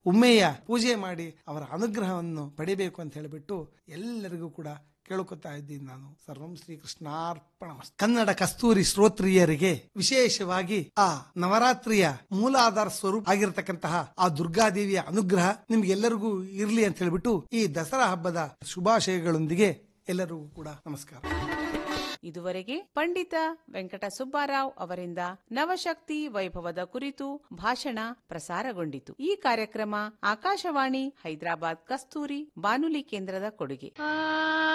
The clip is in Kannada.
ಉಮ್ಮೆಯ ಪೂಜೆ ಮಾಡಿ ಅವರ ಅನುಗ್ರಹವನ್ನು ಪಡಿಬೇಕು ಅಂತ ಹೇಳಿಬಿಟ್ಟು ಎಲ್ಲರಿಗೂ ಕೂಡ ಕೇಳ್ಕೊತಾ ಇದ್ದೀನಿ ನಾನು ಸರ್ವಂ ಶ್ರೀಕೃಷ್ಣಾರ್ಪಣ ಕನ್ನಡ ಕಸ್ತೂರಿ ಶ್ರೋತ್ರಿಯರಿಗೆ ವಿಶೇಷವಾಗಿ ಆ ನವರಾತ್ರಿಯ ಮೂಲಾಧಾರ ಸ್ವರೂಪ ಆಗಿರತಕ್ಕಂತಹ ಆ ದುರ್ಗಾದೇವಿಯ ಅನುಗ್ರಹ ನಿಮ್ಗೆಲ್ಲರಿಗೂ ಇರ್ಲಿ ಅಂತ ಹೇಳ್ಬಿಟ್ಟು ಈ ದಸರಾ ಹಬ್ಬದ ಶುಭಾಶಯಗಳೊಂದಿಗೆ ಎಲ್ಲರಿಗೂ ಕೂಡ ನಮಸ್ಕಾರ ಇದುವರೆಗೆ ಪಂಡಿತ ವೆಂಕಟ ಸುಬ್ಬಾರಾವ್ ಅವರಿಂದ ನವಶಕ್ತಿ ವೈಭವದ ಕುರಿತು ಭಾಷಣ ಪ್ರಸಾರಗೊಂಡಿತು ಈ ಕಾರ್ಯಕ್ರಮ ಆಕಾಶವಾಣಿ ಹೈದರಾಬಾದ್ ಕಸ್ತೂರಿ ಬಾನುಲಿ ಕೇಂದ್ರದ ಕೊಡುಗೆ